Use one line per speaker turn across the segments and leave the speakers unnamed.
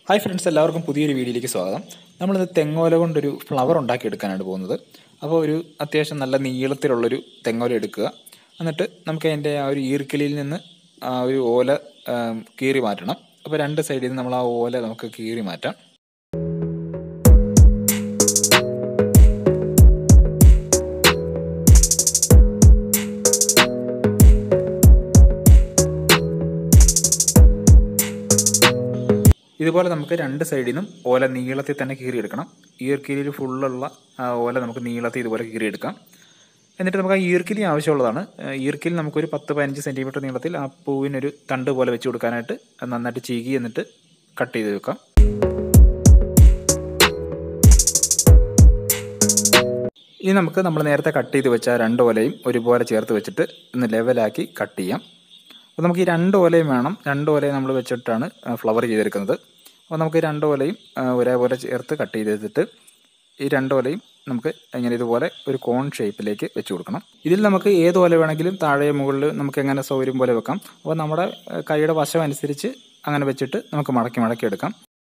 hi friends എല്ലാവർക്കും പുതിയൊരു വീഡിയോയിലേക്ക് സ്വാഗതം നമ്മളിത് തെങ്ങോല കൊണ്ടൊരു ഫ്ലവർ ഉണ്ടാക്കിയെടുക്കാനാണ് പോകുന്നത് അപ്പോൾ ഒരു അത്യാവശ്യം നല്ല നീളത്തിലുള്ളൊരു തെങ്ങോല എടുക്കുക എന്നിട്ട് നമുക്ക് അതിൻ്റെ ആ ഒരു ഈർക്കിലിയിൽ നിന്ന് ആ ഒരു ഓല ആം, കീറി മാറ്റണം അപ്പോൾ രണ്ട് സൈഡിൽ നിന്ന് നമ്മൾ ആ ഓല നമുക്ക് കീറി മാറ്റാം ഇതുപോലെ നമുക്ക് രണ്ട് സൈഡിൽ നിന്നും ഓല നീളത്തിൽ തന്നെ കീറിയെടുക്കണം ഈർക്കിലിയിൽ ഫുള്ളുള്ള ആ ഓല നമുക്ക് നീളത്തിൽ ഇതുപോലെ കീറിയെടുക്കാം എന്നിട്ട് നമുക്ക് ആ ഈർക്കിലി ആവശ്യമുള്ളതാണ് ആ ഈർക്കിലി നമുക്കൊരു പത്ത് പതിനഞ്ച് സെൻറ്റിമീറ്റർ നീളത്തിൽ ആ പൂവിനൊരു തണ്ട് പോലെ വെച്ച് കൊടുക്കാനായിട്ട് അത് നന്നായിട്ട് ചീകി എന്നിട്ട് കട്ട് ചെയ്ത് വെക്കാം ഇനി നമുക്ക് നമ്മൾ നേരത്തെ കട്ട് ചെയ്ത് വെച്ച ആ രണ്ട് ഓലയും ഒരുപോലെ ചേർത്ത് വെച്ചിട്ട് ഒന്ന് ലെവലാക്കി കട്ട് ചെയ്യാം അപ്പോൾ നമുക്ക് ഈ രണ്ട് ഓലയും വേണം രണ്ട് ഓലയും നമ്മൾ വെച്ചിട്ടാണ് ഫ്ലവർ ചെയ്തെടുക്കുന്നത് അപ്പോൾ നമുക്ക് ഈ രണ്ട് ഓലയും ആ, ഒരേപോലെ ചേർത്ത് കട്ട് ചെയ്തെടുത്തിട്ട് ഈ രണ്ട് ഓലയും നമുക്ക് ഇങ്ങനെ ഇതുപോലെ ഒരു കോൺ ഷേപ്പിലേക്ക് വെച്ച് കൊടുക്കണം ഇതിൽ നമുക്ക് ഏത് ഓല വേണമെങ്കിലും താഴെ മുകളിൽ നമുക്ക് എങ്ങനെ സൗകര്യം പോലെ വെക്കാം അപ്പോൾ നമ്മുടെ ആ, കൈയുടെ വശം അനുസരിച്ച് അങ്ങനെ വെച്ചിട്ട് നമുക്ക് മടക്കി മടക്കി എടുക്കാം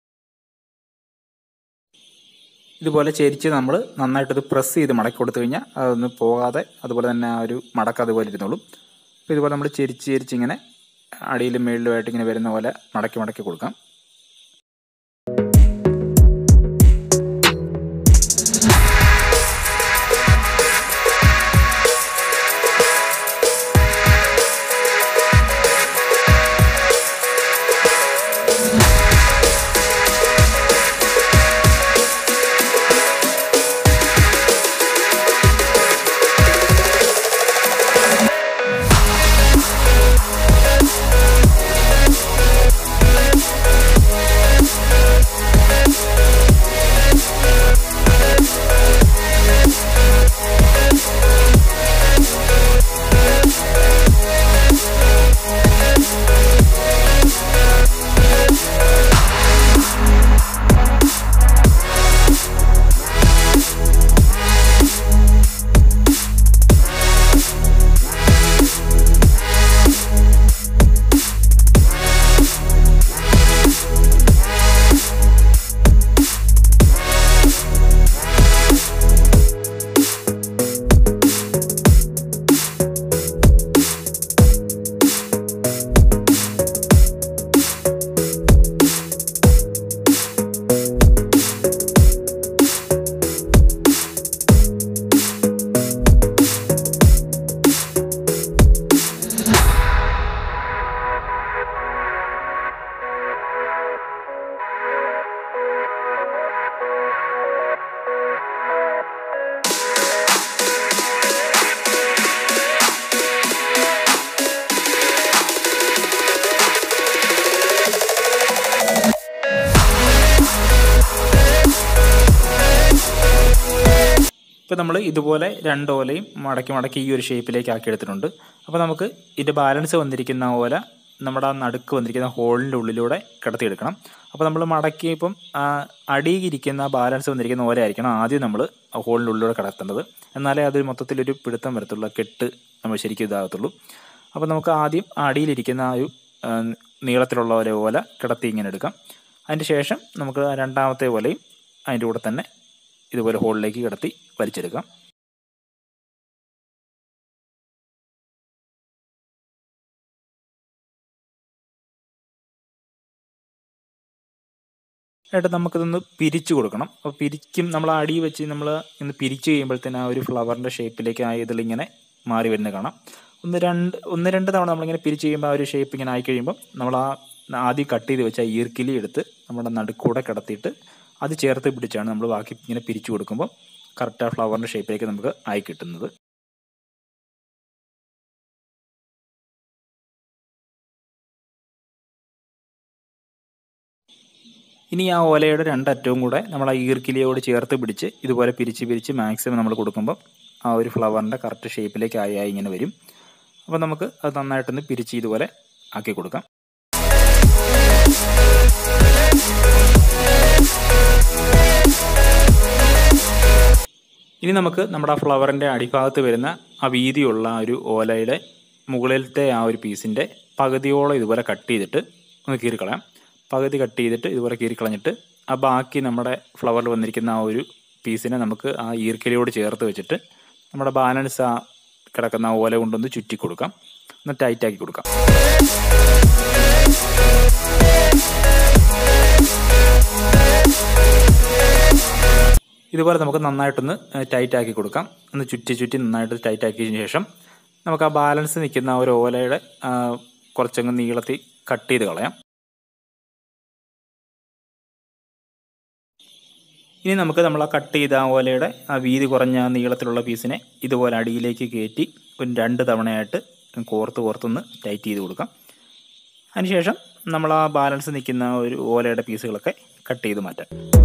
ഇതുപോലെ ചെരിച്ച് നമ്മൾ നന്നായിട്ട് ഇത് പ്രസ് ചെയ്ത് മടക്കി കൊടുത്തു കഴിഞ്ഞാൽ അതൊന്ന് പോകാതെ അതുപോലെ തന്നെ ആ ഒരു മടക്കം അതുപോലെ ഇരുന്നോളും അപ്പോൾ ഇതുപോലെ നമ്മൾ ചെരിച്ച് ചെരിച്ച് ഇങ്ങനെ അടിയിലും മേളിലുമായിട്ട് ഇങ്ങനെ വരുന്ന പോലെ മടക്കി മടക്കി കൊടുക്കാം ഇപ്പോൾ നമ്മൾ ഇതുപോലെ രണ്ട് ഓലയും മടക്കി മടക്കി ഈ ഒരു ഷേപ്പിലേക്ക് ആക്കി എടുത്തിട്ടുണ്ട് അപ്പോൾ നമുക്ക് ഇതിൻ്റെ ബാലൻസ് വന്നിരിക്കുന്ന ഓല നമ്മുടെ ആ നടുക്ക് വന്നിരിക്കുന്ന ഹോളിൻ്റെ ഉള്ളിലൂടെ കിടത്തിയെടുക്കണം അപ്പോൾ നമ്മൾ മടക്കിയപ്പം ആ അടിയിലിരിക്കുന്ന ബാലൻസ് വന്നിരിക്കുന്ന ഓല ആയിരിക്കണം ആദ്യം നമ്മൾ ആ ഹോളിൻ്റെ ഉള്ളിലൂടെ കിടത്തേണ്ടത് എന്നാലേ അത് മൊത്തത്തിലൊരു പിടുത്തം വരത്തുള്ളൂ ആ കെട്ട് നമ്മൾ ശരിക്കും ഇതാകത്തുള്ളൂ അപ്പോൾ നമുക്ക് ആദ്യം ആ അടിയിലിരിക്കുന്ന ആ ഒരു ആ, നീളത്തിലുള്ള ഒരു ഓല കിടത്തി ഇങ്ങനെ എടുക്കാം അതിന് ശേഷം നമുക്ക് ആ രണ്ടാമത്തെ ഓലയും അതിൻ്റെ കൂടെ തന്നെ ഇതുപോലെ ഹോളിലേക്ക് കിടത്തി വലിച്ചെടുക്കാം എന്നിട്ട് നമുക്കിതൊന്ന് പിരിച്ചു കൊടുക്കണം അപ്പോൾ പിരിക്കും നമ്മൾ ആ അടി വെച്ച് നമ്മൾ ഇന്ന് പിരിച്ചു കഴിയുമ്പോഴത്തേന് ആ ഒരു ഫ്ലവറിൻ്റെ ഷേപ്പിലേക്ക് ആ ഇതിലിങ്ങനെ മാറി വരുന്നത് കാണാം ഒന്ന് രണ്ട് ഒന്ന് രണ്ട് തവണ നമ്മളിങ്ങനെ പിരിച്ചു കഴിയുമ്പോൾ ആ ഒരു ഷേപ്പ് ഇങ്ങനെ ആയി കഴിയുമ്പോൾ നമ്മൾ ആ ആദ്യം കട്ട് ചെയ്ത് വെച്ച ആ ഈർക്കിലി എടുത്ത് നമ്മുടെ നടുക്കൂടെ കിടത്തിയിട്ട് അത് ചേർത്ത് പിടിച്ചാണ് നമ്മൾ ബാക്കി ഇങ്ങനെ പിരിച്ചു കൊടുക്കുമ്പോൾ കറക്റ്റ് ആ ഫ്ലവറിൻ്റെ ഷേപ്പിലേക്ക് നമുക്ക് ആയി കിട്ടുന്നത് ഇനി ആ ഓലയുടെ രണ്ടറ്റവും കൂടെ നമ്മൾ ആ ഈർക്കിലിയോട് ചേർത്ത് പിടിച്ച് ഇതുപോലെ പിരിച്ച് പിരിച്ച് മാക്സിമം നമ്മൾ കൊടുക്കുമ്പോൾ ആ ഒരു ഫ്ലവറിൻ്റെ കറക്റ്റ് ഷേപ്പിലേക്ക് ആയി ആയി ഇങ്ങനെ വരും അപ്പോൾ നമുക്ക് അത് നന്നായിട്ടൊന്ന് പിരിച്ച് ഇതുപോലെ ആക്കി കൊടുക്കാം ഇനി നമുക്ക് നമ്മുടെ ആ ഫ്ലവറിൻ്റെ അടിഭാഗത്ത് വരുന്ന ആ വീതിയുള്ള ആ ഒരു ഓലയുടെ മുകളിലത്തെ ആ ഒരു പീസിൻ്റെ പകുതിയോളം ഇതുപോലെ കട്ട് ചെയ്തിട്ട് ഒന്ന് കീറിക്കളയാം പകുതി കട്ട് ചെയ്തിട്ട് ഇതുപോലെ കീറിക്കളഞ്ഞിട്ട് ആ ബാക്കി നമ്മുടെ ഫ്ലവറിൽ വന്നിരിക്കുന്ന ആ ഒരു പീസിനെ നമുക്ക് ആ ഈർക്കിലിയോട് ചേർത്ത് വെച്ചിട്ട് നമ്മുടെ ബാലൻസ് ആ കിടക്കുന്ന ആ ഓല കൊണ്ടൊന്ന് ചുറ്റി കൊടുക്കാം ഒന്ന് ടൈറ്റാക്കി കൊടുക്കാം ഇതുപോലെ നമുക്ക് നന്നായിട്ടൊന്ന് ടൈറ്റ് ആക്കി കൊടുക്കാം ഒന്ന് ചുറ്റി ചുറ്റി നന്നായിട്ട് ടൈറ്റ് ആക്കിയതിന് ശേഷം നമുക്ക് ആ ബാലൻസ് നിൽക്കുന്ന ഒരു ഓലയുടെ കുറച്ചങ്ങ് നീളത്തിൽ കട്ട് ചെയ്ത് കളയാം ഇനി നമുക്ക് നമ്മൾ ആ കട്ട് ചെയ്ത ആ ഓലയുടെ ആ വീതി കുറഞ്ഞ നീളത്തിലുള്ള പീസിനെ ഇതുപോലെ അടിയിലേക്ക് കയറ്റി ഒരു രണ്ട് തവണയായിട്ട് കോർത്ത് കോർത്തൊന്ന് ടൈറ്റ് ചെയ്ത് കൊടുക്കാം അതിനുശേഷം നമ്മൾ ആ ബാലൻസ് നിൽക്കുന്ന ഒരു ഓലയുടെ പീസുകളൊക്കെ കട്ട് ചെയ്ത് മാറ്റാം